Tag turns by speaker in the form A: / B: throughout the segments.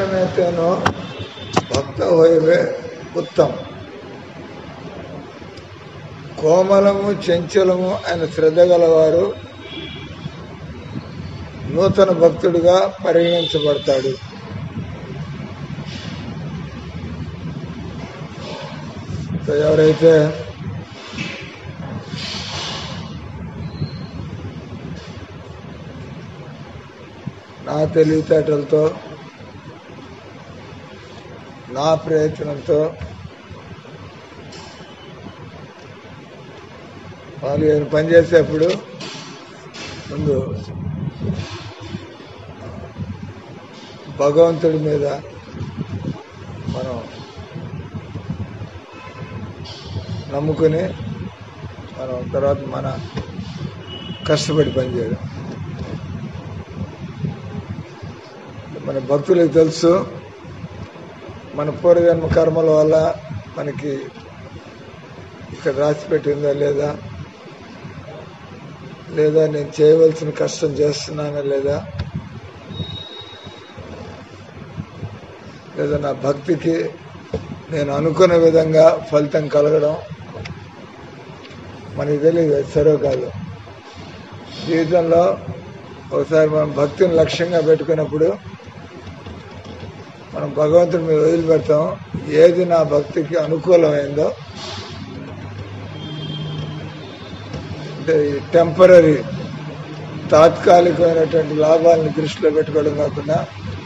A: में तेनो భక్త హోయవే ఉత్తమ్ కోమలము చంచలము ఆయన శ్రద్ధ గలవారు నూతన భక్తుడిగా పరిగణించబడతాడు సో ఎవరైతే నా తెలివితేటలతో నా ప్రయత్నంతో వాళ్ళు ఏమైనా పని చేసేప్పుడు ముందు భగవంతుడి మీద మనం నమ్ముకుని మనం తర్వాత మన కష్టపడి పనిచేయడం మన భక్తులకు తెలుసు మన పూర్వజన్మ కర్మల వల్ల మనకి ఇక్కడ రాసి పెట్టిందా లేదా లేదా నేను చేయవలసిన కష్టం చేస్తున్నానా లేదా లేదా నా భక్తికి నేను అనుకున్న విధంగా ఫలితం కలగడం మనకి తెలియదు అది సరో కాదు జీవితంలో ఒకసారి మనం భక్తిని లక్ష్యంగా పెట్టుకున్నప్పుడు మనం భగవంతుడి మీద వదిలిపెడతాం ఏది నా భక్తికి అనుకూలమైందో అంటే టెంపరీ తాత్కాలికమైనటువంటి లాభాలను దృష్టిలో పెట్టుకోవడం కాకుండా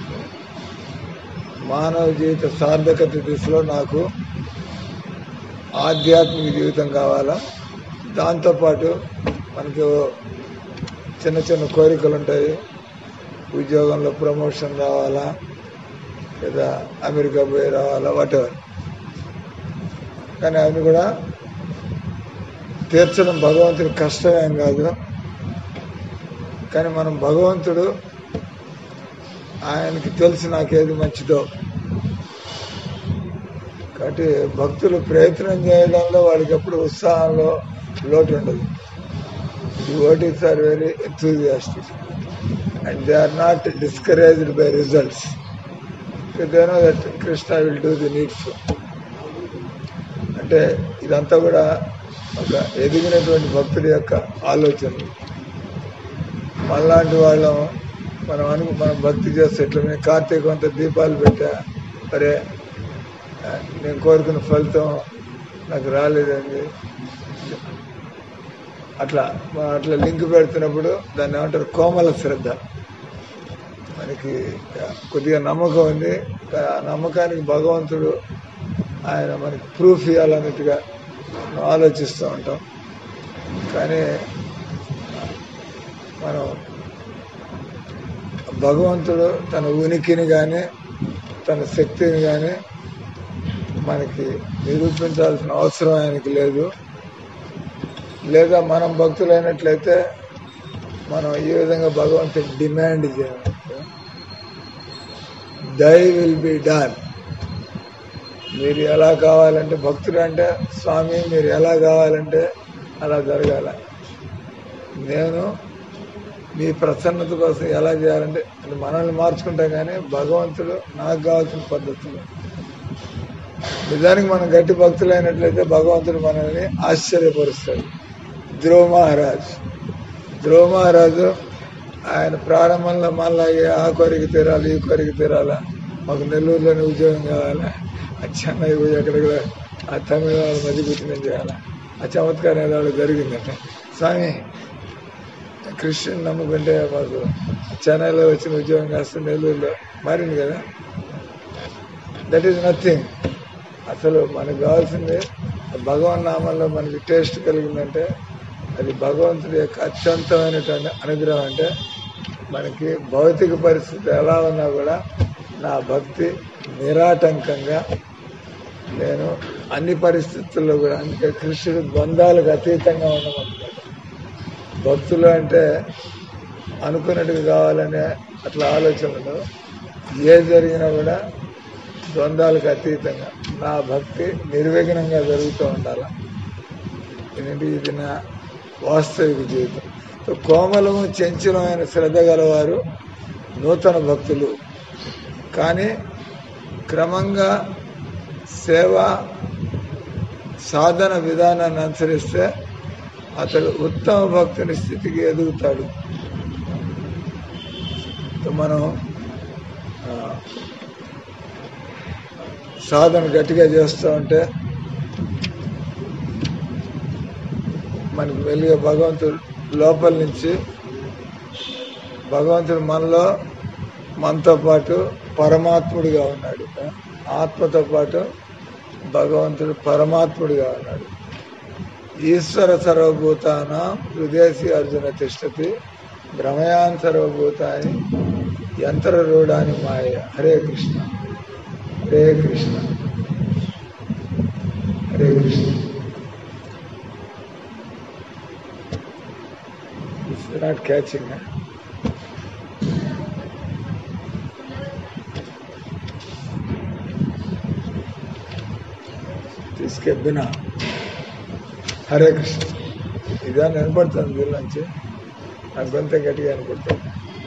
A: మానవ జీవిత సార్థకత దిశలో నాకు ఆధ్యాత్మిక జీవితం కావాలా దాంతోపాటు మనకి చిన్న చిన్న కోరికలు ఉంటాయి ఉద్యోగంలో ప్రమోషన్ రావాలా లేదా అమెరికా పోయి రావాలా వాటెవర్ కానీ అవి కూడా తీర్చడం భగవంతుడి కష్టమేం కాదు కానీ మనం భగవంతుడు ఆయనకి తెలిసి నాకేది మంచిదో కాబట్టి భక్తులు ప్రయత్నం చేయడంలో వాళ్ళకి ఎప్పుడు ఉత్సాహంలో లోటు ఉండదు devotees are very enthusiastic and they are not discouraged by results they know that Krishna will do the needs అంటే ఇదంతా కూడా ఒక ఎదిగినటువంటి భక్తుడి యొక్క ఆలోచన మనలాంటి వాళ్ళం మనం అను మనం భక్తి చేస్తే ఎట్లా నేను కార్తీక అంత దీపాలు పెట్టా అరే ఆ, నేను కోరుకున్న ఫలితం నాకు రాలేదండి అట్లా మనం అట్లా లింక్ పెడుతున్నప్పుడు దాన్ని ఏమంటారు కోమల శ్రద్ధ మనకి కొద్దిగా నమ్మకం ఉంది ఆ నమ్మకానికి భగవంతుడు ఆయన మనకి ప్రూఫ్ ఇవ్వాలన్నట్టుగా మనం ఆలోచిస్తూ ఉంటాం కానీ మనం భగవంతుడు తన ఉనికిని కానీ తన శక్తిని కానీ మనకి నిరూపించాల్సిన అవసరం ఆయనకి లేదు లేదా మనం భక్తులైనట్లయితే మనం ఈ విధంగా భగవంతుడి డిమాండ్ చేయాలి దై విల్ బి డన్ మీరు ఎలా కావాలంటే భక్తుడు అంటే స్వామి మీరు ఎలా కావాలంటే అలా జరగాల నేను మీ ప్రసన్నత కోసం ఎలా చేయాలంటే అది మనల్ని మార్చుకుంటాం కానీ భగవంతుడు నాకు కావాల్సిన పద్ధతులు నిజానికి మనం గట్టి భక్తులైనట్లయితే భగవంతుడు మనల్ని ఆశ్చర్యపరుస్తాడు ధ్రువ మహారాజ్ ధ్రువ మహారాజు ఆయన ప్రారంభంలో మళ్ళీ ఆ కోరిక తీరాలి ఈ కోరిక తీరాలా మాకు నెల్లూరులోనే ఉద్యోగం కావాలా ఆ చెన్నై పోయి అక్కడ కూడా ఆ తమిళనాడు మధ్య కూర్చుని చేయాలా ఆ చమత్కారం ఏదో ఒకటి జరిగిందట స్వామి క్రిస్టియన్ నమ్ముకుంటే మాకు చెన్నైలో వచ్చిన ఉద్యోగం కాస్త నెల్లూరులో మారింది కదా దట్ ఈస్ నథింగ్ అసలు మనకు కావాల్సింది భగవన్ నామంలో మనకి టేస్ట్ కలిగిందంటే అది భగవంతుడి యొక్క అత్యంతమైనటువంటి అనుగ్రహం అంటే మనకి భౌతిక పరిస్థితి ఎలా ఉన్నా కూడా నా భక్తి నిరాటంకంగా నేను అన్ని పరిస్థితుల్లో కూడా అందుకే కృష్ణుడు ద్వంద్వాలకు అతీతంగా ఉండమంటున్నాడు భక్తులు అంటే అనుకున్నట్టుగా కావాలనే అట్లా ఆలోచన ఉండదు ఏ జరిగినా కూడా ద్వంద్వాలకు అతీతంగా నా భక్తి నిర్విఘ్నంగా జరుగుతూ ఉండాలి ఎందుకంటే ఇది నా వాస్తవిక జీవితం సో కోమలము చంచలమైన శ్రద్ధ గలవారు నూతన భక్తులు కానీ క్రమంగా సేవ సాధన విధానాన్ని అనుసరిస్తే అతడు ఉత్తమ భక్తుని స్థితికి ఎదుగుతాడు మనం ఆ, సాధన గట్టిగా చేస్తూ ఉంటే మనకి మెల్లిగా భగవంతుడు లోపల నుంచి భగవంతుడు మనలో మనతో పాటు పరమాత్ముడిగా ఉన్నాడు ఆత్మతో పాటు భగవంతుడు పరమాత్ముడిగా ఉన్నాడు ఈశ్వర సర్వభూతాన హృదయసి అర్జున తిష్టతి భ్రమయాన్ సర్వభూతాన్ని యంత్రరూఢాని మాయ Hare Krishna Hare Krishna Hare Krishna It's not catching. Huh? తీసుకే బినా Hare Krishna ఇదా వినపడుతుంది వీళ్ళ నుంచి నాకు గొంత గట్టిగా వినపడుతుంది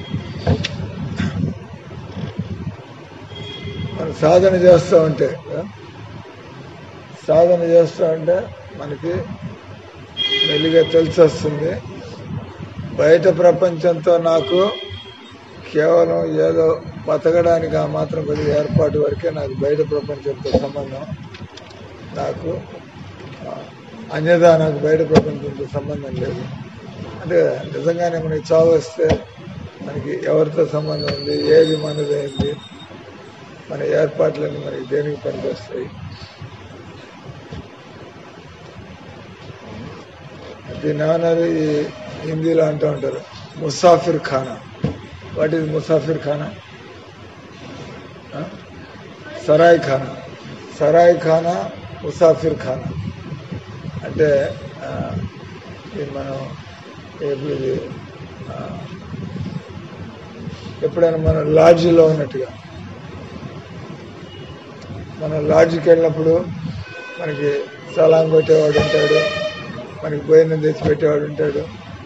A: మనం సాధన చేస్తూ ఉంటే ఆ, సాధన చేస్తూ ఉంటే మనకి మెల్లిగా తెలిసి వస్తుంది బయట ప్రపంచంతో నాకు కేవలం ఏదో బతకడానికి ఆ మాత్రం కొద్దిగా ఏర్పాటు వరకే నాకు బయట ప్రపంచంతో సంబంధం నాకు ఆ, అన్యదా నాకు బయట ప్రపంచంతో సంబంధం లేదు అంటే నిజంగానే మనకి చావు వస్తే మనకి ఎవరితో సంబంధం ఉంది ఏది మనదైంది మన ఏర్పాట్లన్నీ మనకి దేనికి పనికొస్తాయి దీన్ని ఏమన్నారు ఈ హిందీలో అంటూ ఉంటారు ముసాఫిర్ ఖానా వాట్ ఈజ్ ముసాఫిర్ ఖానా ఆ? సరాయ్ ఖానా సరాయ్ ఖానా ముసాఫిర్ ఖానా అంటే ఆ, ఇది మనం ఇప్పుడు ఇది ఆ, ఎప్పుడైనా మనం లాడ్జిలో ఉన్నట్టుగా మనం లాడ్జికి వెళ్ళినప్పుడు మనకి సలాం కొట్టేవాడు ఉంటాడు మనకి భోజనం తెచ్చి పెట్టేవాడు ఉంటాడు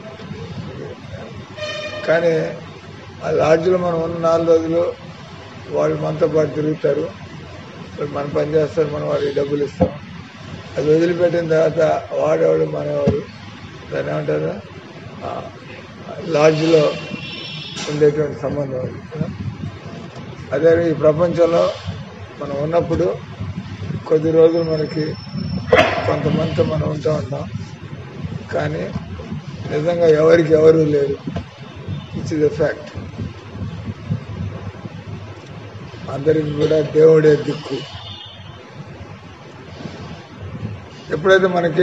A: కానీ ఆ లాడ్జ్లో మనం ఉన్న నాలుగు రోజులు వాళ్ళు మనతో పాటు తిరుగుతారు వాళ్ళు మన పని చేస్తారు మనం వాళ్ళకి డబ్బులు ఇస్తాం అది వదిలిపెట్టిన తర్వాత వాడేవాడు మనవాడు దాన్ని ఏమంటారు ఆ, లాడ్జ్లో ఉండేటువంటి సంబంధం అది కదా. అదే ఈ ప్రపంచంలో మనం ఉన్నప్పుడు కొద్ది రోజులు మనకి కొంతమందితో మనం ఉంటూ ఉంటాం కానీ నిజంగా ఎవరికి ఎవరు లేరు ఇట్స్ ఇస్ ఎ ఫ్యాక్ట్ అందరికి కూడా దేవుడే దిక్కు ఎప్పుడైతే మనకి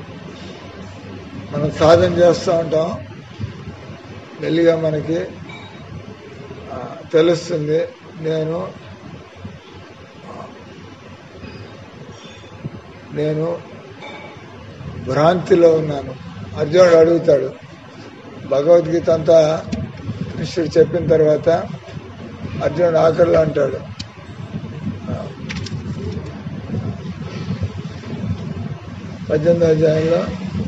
A: మనం సాధన చేస్తూ ఉంటాం మెల్లిగా మనకి ఆ, తెలుస్తుంది నేను ఆ, నేను భ్రాంతిలో ఉన్నాను అర్జునుడు అడుగుతాడు భగవద్గీత అంతా కృష్ణుడు చెప్పిన తర్వాత అర్జునుడు ఆఖరిలో అంటాడు ఆ, పద్దెనిమిదో అధ్యాయంలో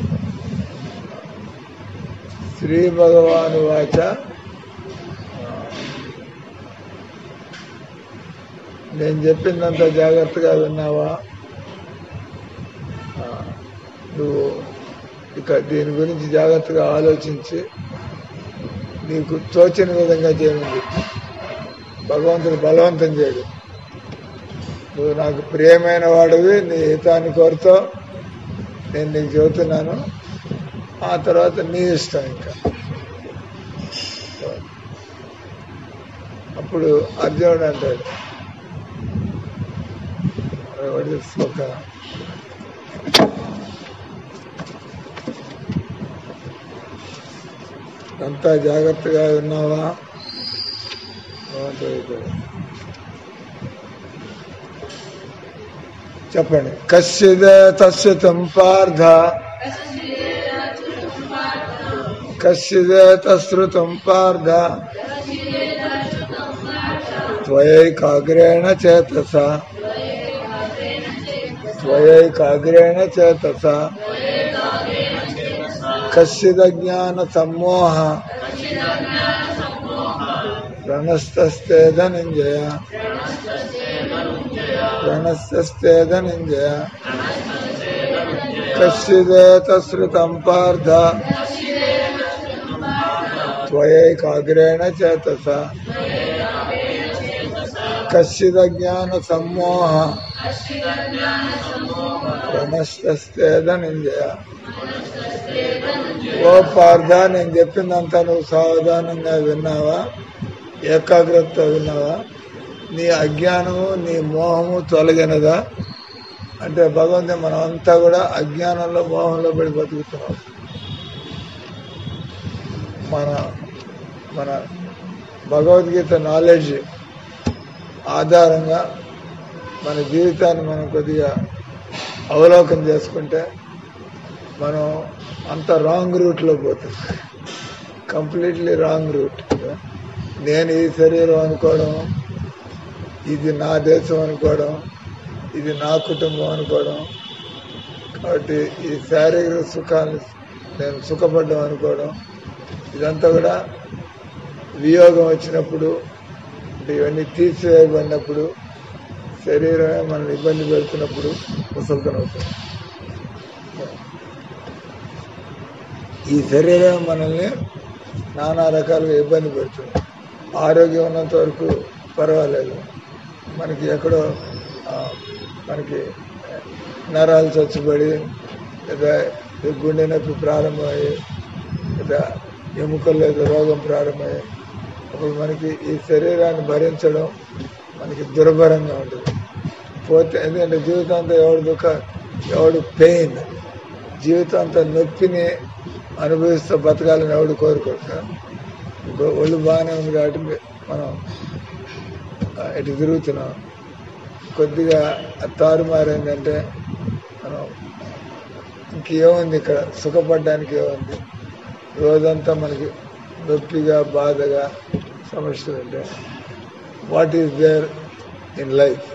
A: శ్రీ భగవాను వాచ ఆ, నేను చెప్పిందంత జాగ్రత్తగా విన్నావా ఆ, నువ్వు ఇక దీని గురించి జాగ్రత్తగా ఆలోచించి నీకు తోచిన విధంగా చేయమంది భగవంతుడు బలవంతం చేయడు నువ్వు నాకు ప్రియమైన వాడివి నీ హితాన్ని కోరుతో నేను నీకు చెబుతున్నాను ఆ తర్వాత నీ ఇష్టం ఇంకా అప్పుడు అర్జునుడు అంటాడు "What is ఒక అంతా జాగ్రత్తగా విన్నావా భగవంతుడు చెప్పాడు. చెప్పండి కశ్చిద తస్యతం పార్థ కశ్చిద తశ్రుతం పార్థ త్వయైకాగ్రేణ చేతస త్వయైకాగ్రేణ చేతస కశ్చిద జ్ఞాన సమ్మోహ ప్రణస్తస్తే ధనంజయ ప్రణశ్చేదనింజయ కశ్చిదేత శృతం పార్థ త్వయైకాగ్రేణ చేతస కశ్చిద జ్ఞాన సమ్మోహ ప్రణశ్చేదనింజయ ఓ పార్థ నేను చెప్పిందంతా నువ్వు సావధానంగా విన్నావా ఏకాగ్రత విన్నావా నీ అజ్ఞానము నీ మోహము తొలగినదా అంటే భగవంతుని మనం అంతా కూడా అజ్ఞానంలో మోహంలో పడి బతుకుతున్నాం మన మన భగవద్గీత నాలెడ్జ్ ఆధారంగా మన జీవితాన్ని మనం కొద్దిగా అవలోకనం చేసుకుంటే మనం అంత రాంగ్ రూట్లో పోతుంది కంప్లీట్లీ రాంగ్ రూట్ నేను ఈ శరీరం అనుకోవడం ఇది నా దేశం అనుకోవడం ఇది నా కుటుంబం అనుకోవడం కాబట్టి ఈ శారీరక సుఖాన్ని నేను సుఖపడ్డం అనుకోవడం ఇదంతా కూడా వియోగం వచ్చినప్పుడు అంటే ఇవన్నీ తీసివేయబడినప్పుడు శరీరమే మనల్ని ఇబ్బంది పెడుతున్నప్పుడు ముసలితనం అవుతుంది ఈ శరీరం మనల్ని నానా రకాలుగా ఇబ్బంది పెడుతుంది ఆరోగ్యం ఉన్నంత వరకు పర్వాలేదు మనకి ఎక్కడో ఆ, మనకి నరాలు చచ్చుబడి లేదా ఈ గుండె నొప్పి ప్రారంభమయ్యి లేదా ఎముకల్లో ఏదో రోగం ప్రారంభమయ్యి అప్పుడు మనకి ఈ శరీరాన్ని భరించడం మనకి దుర్భరంగా ఉంటుంది పోతే ఎందుకంటే జీవితాంతం ఎవడు దుఃఖ ఎవడు పెయిన్ జీవితాంతం నొప్పిని అనుభవిస్తూ బతకాలని ఎవడు కోరుకోడు కదా. ఇంకో ఒళ్ళు బాగానే ఉంది కాబట్టి మనం ఆ, ఇటు తిరుగుతున్నాం కొద్దిగా తారుమారైందంటే మనం ఇంకేముంది ఇక్కడ సుఖపడడానికి ఏముంది రోజంతా మనకి నొప్పిగా బాధగా సమస్యలు ఉంటాయి what is there in life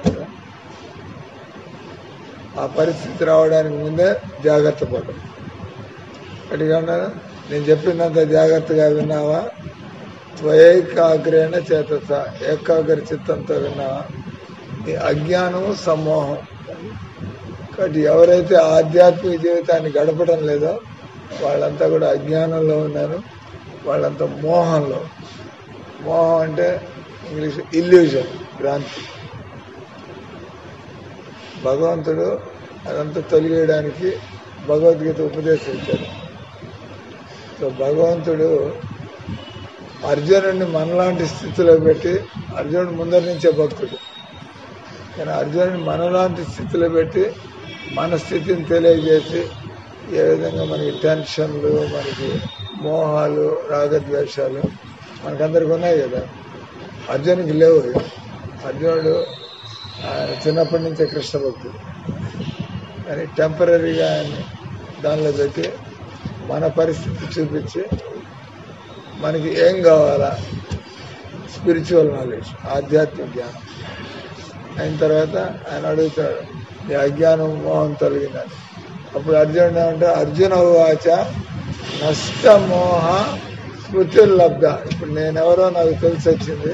A: ఆ పరిస్థితి రావడానికి ముందే జాగ్రత్త పడడం అడిగా నేను చెప్పినంత జాగ్రత్తగా విన్నావా త్వయైకాగ్రేణ చేతస ఏకాగ్ర చిత్తంతో విన్నావా ఈ అజ్ఞానము సమ్మోహం కాబట్టి ఎవరైతే ఆధ్యాత్మిక జీవితాన్ని గడపడం లేదో వాళ్ళంతా కూడా అజ్ఞానంలో ఉన్నారు వాళ్ళంతా మోహంలో మోహం అంటే ఇంగ్లీష్ ఇల్యూజన్ భ్రాంతి భగవంతుడు అదంతా తొలగేయడానికి భగవద్గీత ఉపదేశం ఇచ్చాడు సో భగవంతుడు అర్జునుడిని మనలాంటి స్థితిలో పెట్టి అర్జునుడు ముందరి నుంచే భక్తుడు కానీ అర్జునుడిని మనలాంటి స్థితిలో పెట్టి మన స్థితిని తెలియజేసి ఏ విధంగా మనకి టెన్షన్లు మనకి మోహాలు రాగద్వేషాలు మనకందరికి ఉన్నాయి కదా అర్జునుడికి లేవు అర్జునుడు ఆయన చిన్నప్పటి నుంచే కృష్ణ భక్తుడు కానీ టెంపరీగా ఆయన దానిలో పెట్టి మన పరిస్థితి చూపించి మనకి ఏం కావాలా స్పిరిచువల్ నాలెడ్జ్ ఆధ్యాత్మిక జ్ఞానం అయిన తర్వాత ఆయన అడుగుతాడు నీ అజ్ఞానం మోహం తొలగిందని అప్పుడు అర్జునుడు ఏమంటే అర్జున వాచ నష్టమోహ స్మృతిర్లబ్ధ ఇప్పుడు నేనెవరో నాకు తెలిసి వచ్చింది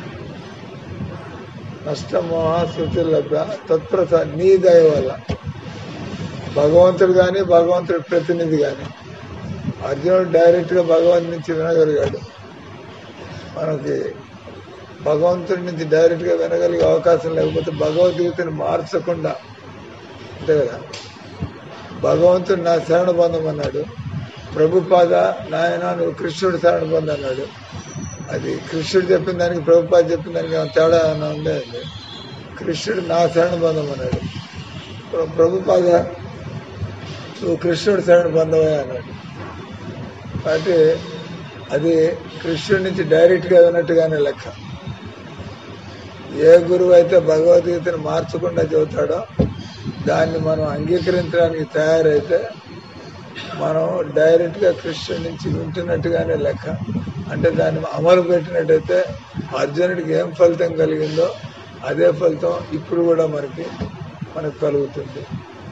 A: నష్టమోహ స్మృతిర్లబ్ధ తత్ప్రస నీ దయ వల్ల భగవంతుడు కానీ భగవంతుడి ప్రతినిధి కానీ అర్జునుడు డైరెక్ట్గా భగవంతు నుంచి వినగలిగాడు మనకి భగవంతుడి నుంచి డైరెక్ట్గా వినగలిగే అవకాశం లేకపోతే భగవద్గీతను మార్చకుండా అంతే కదా భగవంతుడు నా శరణ బంధం అన్నాడు ప్రభుపాద నాయన నువ్వు కృష్ణుడు శరణ బంధం అన్నాడు అది కృష్ణుడు చెప్పిన దానికి ప్రభుపాద చెప్పిన దానికి ఏమైనా తేడా ఏమైనా ఉందే అండి కృష్ణుడు నా శరణ బంధం అన్నాడు ప్ర- ప్రభుపాద నువ్వు కృష్ణుడు శరణ బంధమే అన్నాడు కాబట్టి అది కృష్ణుడి నుంచి డైరెక్ట్గా విన్నట్టుగానే లెక్క ఏ గురువు అయితే భగవద్గీతను మార్చకుండా చెబుతాడో దాన్ని మనం అంగీకరించడానికి తయారైతే మనం డైరెక్ట్గా కృష్ణుడి నుంచి వింటున్నట్టుగానే లెక్క అంటే దాన్ని అమలు పెట్టినట్టయితే అర్జునుడికి ఏం ఫలితం కలిగిందో అదే ఫలితం ఇప్పుడు కూడా మనకి మనకు కలుగుతుంది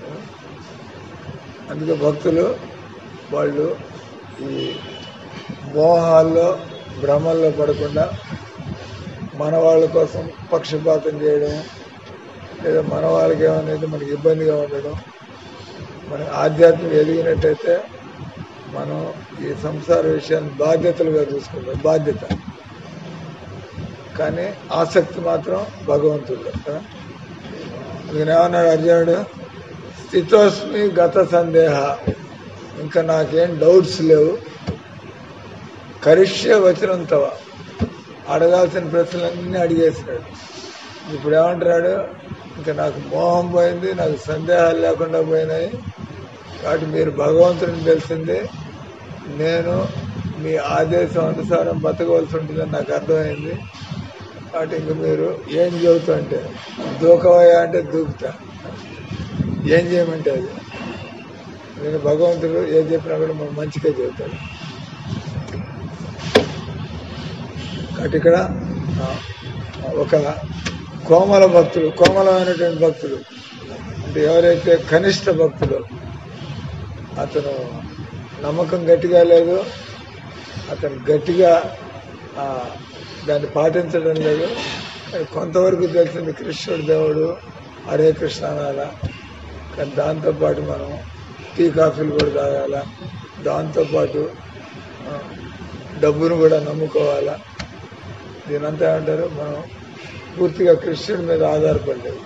A: అందుకే భక్తులు వాళ్ళు ఈ మోహాల్లో భ్రమల్లో పడకుండా మన వాళ్ళ కోసం పక్షపాతం చేయడం లేదా మన వాళ్ళకి ఏమైనా అయితే మనకి ఇబ్బందిగా ఉండడం మన ఆధ్యాత్మిక ఎదిగినట్టయితే మనం ఈ సంసార విషయాన్ని బాధ్యతలుగా చూసుకుంటాం బాధ్యత కానీ ఆసక్తి మాత్రం భగవంతుడు కదా అందుకని ఏమన్నాడు అర్జునుడు స్థితోస్మి గత సందేహ ఇంకా నాకేం డౌట్స్ లేవు కరిష్య వచనం తవ అడగాల్సిన ప్రశ్నలన్నీ అడిగేసినాడు ఇప్పుడు ఏమంటున్నాడు ఇంకా నాకు మోహం పోయింది నాకు సందేహాలు లేకుండా పోయినాయి కాబట్టి మీరు భగవంతుడిని తెలిసింది నేను మీ ఆదేశం అనుసారం బతకవలసి ఉంటుందని నాకు అర్థమైంది కాబట్టి ఇంక మీరు ఏం చెబుతా అంటే దూకవయ్యా అంటే దూకుతా ఏం చేయమంటే అది నేను భగవంతుడు ఏం చెప్పినా కూడా మనం మంచిగా చెబుతాడు కాబట్టి ఇక్కడ ఆ, ఒక కోమల భక్తుడు కోమలమైనటువంటి భక్తుడు అంటే ఎవరైతే కనిష్ట భక్తుడు అతను నమ్మకం గట్టిగా లేదు అతను గట్టిగా ఆ, దాన్ని పాటించడం లేదు కానీ కొంతవరకు తెలిసింది కృష్ణుడు దేవుడు హరే కృష్ణ అనాల కానీ దాంతోపాటు మనం టీ కాఫీలు కూడా తాగాల దాంతోపాటు ఆ, డబ్బును కూడా నమ్ముకోవాలా దీనంతా ఏమంటారు మనం పూర్తిగా కృష్ణుడి మీద ఆధారపడలేదు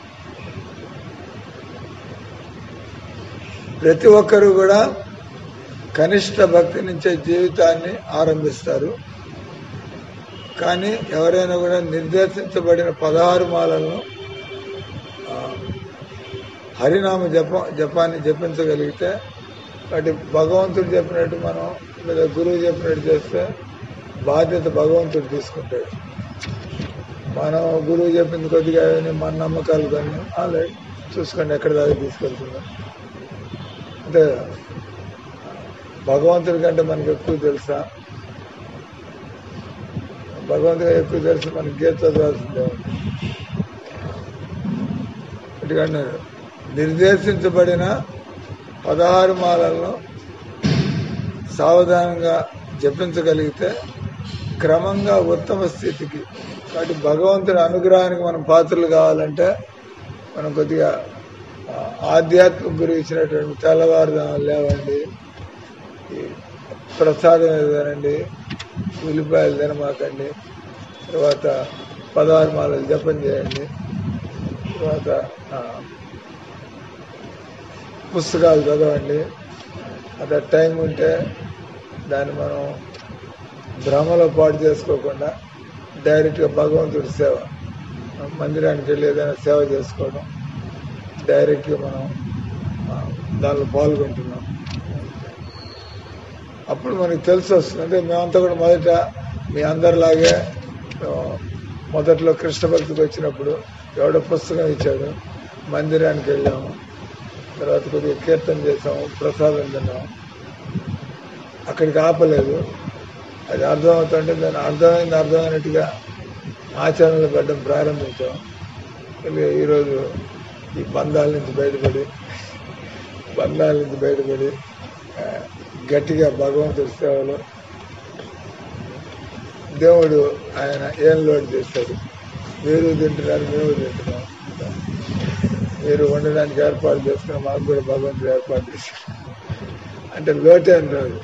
A: ప్రతి ఒక్కరూ కూడా కనిష్ట భక్తి నుంచే జీవితాన్ని ఆరంభిస్తారు కానీ ఎవరైనా కూడా నిర్దేశించబడిన పదహారు మాలలను ఆ, హరినామ జప జపాన్ని జపించగలిగితే వాటి భగవంతుడు చెప్పినట్టు మనం లేదా గురువు చెప్పినట్టు చేస్తే బాధ్యత భగవంతుడు తీసుకుంటాడు మనం గురువు చెప్పింది కొద్దిగా విని మన నమ్మకాలు కానీ ఆల్రెడీ చూసుకోండి ఎక్కడ దాకా తీసుకెళ్తున్నాం అంటే భగవంతుడి కంటే మనకి ఎక్కువ తెలుసా భగవంతుడు ఎక్కువ తెలుసు మనకి గీత చదవాల్సిందే ఉంది. ఎందుకంటే నిర్దేశించబడిన పదహారు మాలలను సావధానంగా జపించగలిగితే క్రమంగా ఉత్తమ స్థితికి కాబట్టి భగవంతుడి అనుగ్రహానికి మనం పాత్రలు కావాలంటే మనం కొద్దిగా ఆ, ఆధ్యాత్మిక గురి ఇచ్చినటువంటి తెల్లవారుదాం లేవండి ఈ ప్రసాదం ఏదనండి ఉల్లిపాయలు తినమాకండి తర్వాత పదహారు మాలలు జపం చేయండి తర్వాత ఆ, పుస్తకాలు చదవండి అదే టైం ఉంటే దాన్ని మనం భ్రమలో పాటు చేసుకోకుండా డైరెక్ట్గా భగవంతుడి సేవ మందిరానికి వెళ్ళి ఏదైనా సేవ చేసుకోవడం డైరెక్ట్గా మనం ఆ, దానిలో పాల్గొంటున్నాం అప్పుడు మనకి తెలిసి వస్తుంది అంటే మేమంతా కూడా మొదట మీ అందరిలాగే ఆ, మొదట్లో కృష్ణ భక్తికి వచ్చినప్పుడు ఎవడో పుస్తకం ఇచ్చాడు మందిరానికి వెళ్ళాము తర్వాత కొద్దిగా కీర్తన చేసాము ప్రసాదం తిన్నాము అక్కడికి ఆపలేదు అది అర్థమవుతుంటే దాన్ని అర్థమైంది అర్థమైనట్టుగా ఆచరణలు పెట్టడం ప్రారంభించాం ఇక ఈరోజు ఈ బంధాల నుంచి బయటపడి బంధాల నుంచి బయటపడి ఆ, గట్టిగా భగవంతుడి సేవలో దేవుడు ఆయన ఏం లోటు చేస్తాడు మీరు తింటున్నారు మేము తింటున్నాం మీరు ఉండడానికి ఏర్పాటు చేసుకుని మాకు కూడా భగవంతుడు ఏర్పాటు చేశాడు అంటే లోటే అని రాదు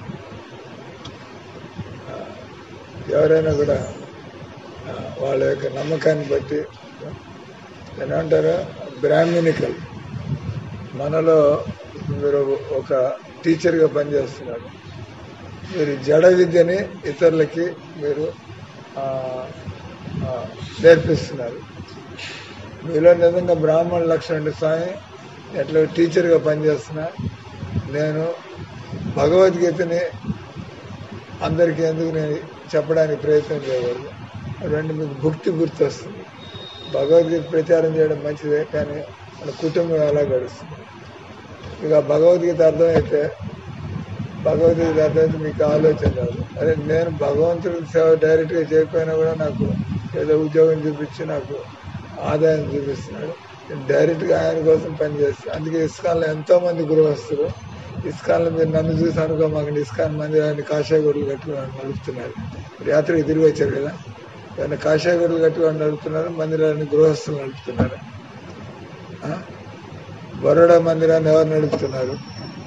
A: ఆ, ఎవరైనా కూడా ఆ, వాళ్ళ యొక్క నమ్మకాన్ని బట్టి ఏమంటారు బ్రాహ్మణికల్ మనలో మీరు ఒక టీచర్గా పనిచేస్తున్నారు మీరు జడ విద్యని ఇతరులకి మీరు ఆ, ఆ, నేర్పిస్తున్నారు మీలో నిజంగా బ్రాహ్మణ లక్షణం అంటే స్వామి ఎట్లా టీచర్గా పనిచేస్తున్నా నేను భగవద్గీతని అందరికీ ఎందుకు నేను చెప్పడానికి ప్రయత్నం చేయకూడదు అటువంటి మీకు భక్తి గుర్తొస్తుంది భగవద్గీత ప్రచారం చేయడం మంచిదే కానీ మన కుటుంబం ఎలా గడుస్తుంది ఇక భగవద్గీత అర్థమైతే భగవద్గీత అర్థమైతే మీకు ఆలోచన రాదు అదే నేను భగవంతుడి సేవ డైరెక్ట్గా చేయకపోయినా కూడా నాకు ఏదో ఉద్యోగం చూపించి నాకు ఆదాయం చూపిస్తున్నాడు నేను డైరెక్ట్గా ఆయన కోసం పనిచేస్తాను అందుకే ఇస్కాన్లో ఎంతో మంది గృహస్థులు ఇస్కాన్లో మీరు నన్ను చూసి అనుకోమాకండి ఇస్కాన్ మందిరాన్ని కాషాయ గొడుగులు కట్టుకుని నడుపుతున్నారు మీరు యాత్రకు తిరిగి వచ్చారు కదా ఏమైనా కాషాయ గొడుగులు కట్టుకొని నడుపుతున్నారు మందిరాన్ని గృహస్థులు నడుపుతున్నారు ఆ? బరోడా మందిరాన్ని ఎవరు నడుపుతున్నారు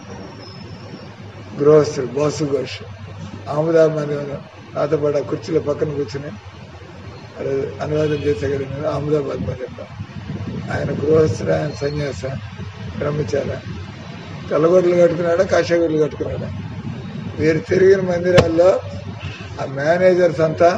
A: గృహస్థుడు బాసు ఘోష్ అహ్మదాబాద్ మందిరం నాతో పాటు ఆ కుర్చీలో పక్కన కూర్చుని అది అనువాదం చేసేగలిగిన అహ్మదాబాద్ మందిరం ఆయన గృహస్థుడు ఆయన సన్యాస బ్రహ్మచార తెల్లగొడ్లు కట్టుకున్నాడా కాషాగొడ్లు కట్టుకున్నాడా వీరు తిరిగిన మందిరాల్లో ఆ మేనేజర్స్ అంతా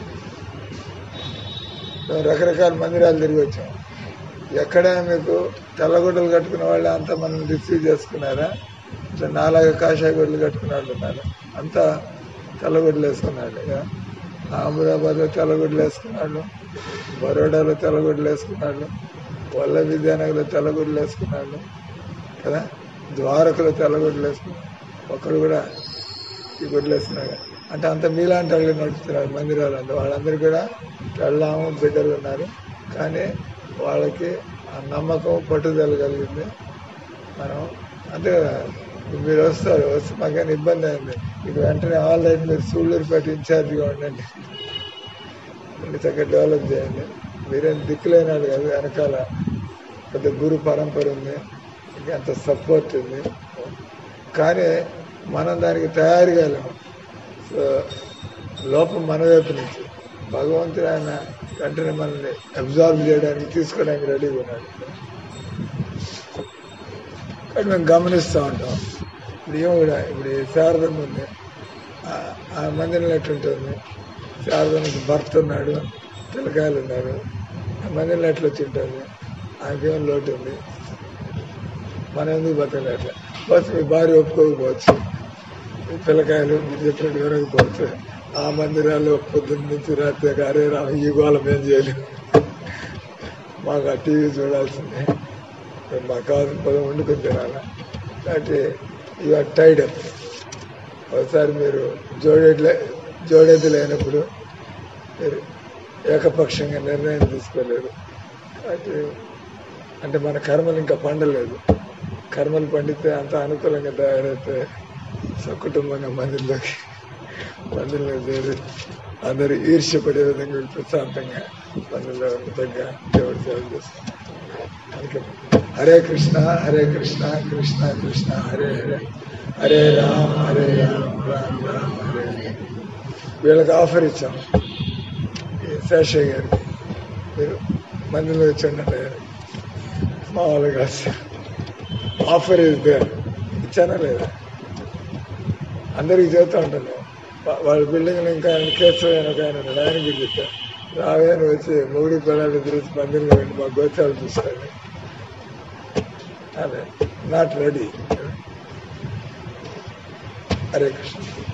A: మేము రకరకాల మందిరాలు తిరిగి వచ్చాం ఎక్కడైనా మీకు తెల్లగొడ్డలు కట్టుకున్న వాళ్ళు అంతా మనం రిసీవ్ చేసుకున్నారా ఇట్లా నాలాగా కాషాయ గొడ్లు కట్టుకున్న వాళ్ళు ఉన్నారు అంతా తెల్లగొడ్లు వేసుకున్నాడు ఇక అహ్మదాబాద్లో తెల్లగొడ్లు వేసుకున్నాడు బరోడాలో తెల్లగొడ్లు వేసుకున్నాడు వల్ల విద్యానగర్లో తెల్లగొడ్లు వేసుకున్నాడు కదా ద్వారకలో తెల్లగొడ్లు వేసుకున్నాడు ఒక్కడు కూడా ఈ గుడ్లు వేసుకున్నాడు అంటే అంత మీలాంటి వాళ్ళు నడుపుతున్నారు మందిరాలు అంతా వాళ్ళందరూ కూడా పెళ్ళాము బిడ్డలు ఉన్నారు కానీ వాళ్ళకి ఆ నమ్మకం పట్టుదల కలిగింది మనం అంతే కదా ఇప్పుడు మీరు వస్తారు వస్తే మాకైనా ఇబ్బంది అయింది ఇక వెంటనే ఆన్లైన్ మీరు సూళ్ళూరుపేట ఇన్ఛార్జిగా ఉండండి మళ్ళీ చక్కగా డెవలప్ చేయండి మీరేం దిక్కులేనాడు కదా వెనకాల పెద్ద గురు పరంపర ఉంది ఇంకా అంత సపోర్ట్ ఉంది కానీ మనం దానికి తయారు కాలేము సో లోపం మన వైపు నుంచి భగవంతుడు ఆయన వెంటనే మనల్ని అబ్జార్బ్ చేయడానికి తీసుకోవడానికి రెడీగా ఉన్నాడు కానీ మేము గమనిస్తూ ఉంటాం ఇప్పుడు ఏమో కూడా ఇప్పుడు ఈ శారదం ఉంది ఆ- ఆ మందిరంలో ఎట్లుంటుంది శారదానికి భర్త ఉన్నాడు పిల్లకాయలు ఉన్నారు ఆ మందిరంలో ఎట్లా వచ్చి ఉంటుంది ఆమెకేం లోటు ఉంది మనం ఎందుకు బతకలే అట్లా బస్ మీ భార్య ఒప్పుకోకపోవచ్చు మీ పిల్లకాయలు మీరు చెప్పినట్టు వినకపోవచ్చు ఆ మందిరాల్లో పొద్దున్న నుంచి రాత్రి దాకా అరే రా ఈ గోళం ఏం చేయలేము మాకు ఆ టీవీ చూడాల్సిందే మరి మాకు కావాల్సిన పదం వండుకొని తినాలా కాబట్టి యు ఆర్ టైడ్ అప్ ఒకసారి మీరు జోడెడ్లే జోడెద్దు లేనప్పుడు మీరు ఏకపక్షంగా నిర్ణయం తీసుకోలేరు కాబట్టి అంటే మన కర్మలు ఇంకా పండలేదు కర్మలు పండితే అంత అనుకూలంగా తయారైతే సకుటుంబంగా మందిలోకి మందిలో చేరి అందరూ ఈర్ష్యపడే విధంగా వీళ్ళు ప్రశాంతంగా మందిలో తగ్గ దేవుడు సేవ చేస్తారు అందుకే హరే కృష్ణ హరే కృష్ణ కృష్ణ కృష్ణ హరే హరే హరే రామ్ హరే రామ్ రామ్ రామ్ హరే హరే వీళ్ళకి ఆఫర్ ఇచ్చాం ఈ శేషయ్య గారికి మీరు మందిలో వచ్చండి మామూలుగా ఆఫర్ ఇస్ దేర్ ఇచ్చానా లేదా అందరికి చెబుతూ ఉంటాను వా- వాళ్ళ బిల్డింగ్ ఇంకా కేశవ అని ఒక ఆయన ఉన్నాడు ఆయన గురించి చెప్పా రావే అని వచ్చి మూడు పిల్లలు తిరిగి మందిరంలో వెళ్ళి మా గోచాలు చూస్తాను అదే నాట్ రెడీ హరే కృష్ణ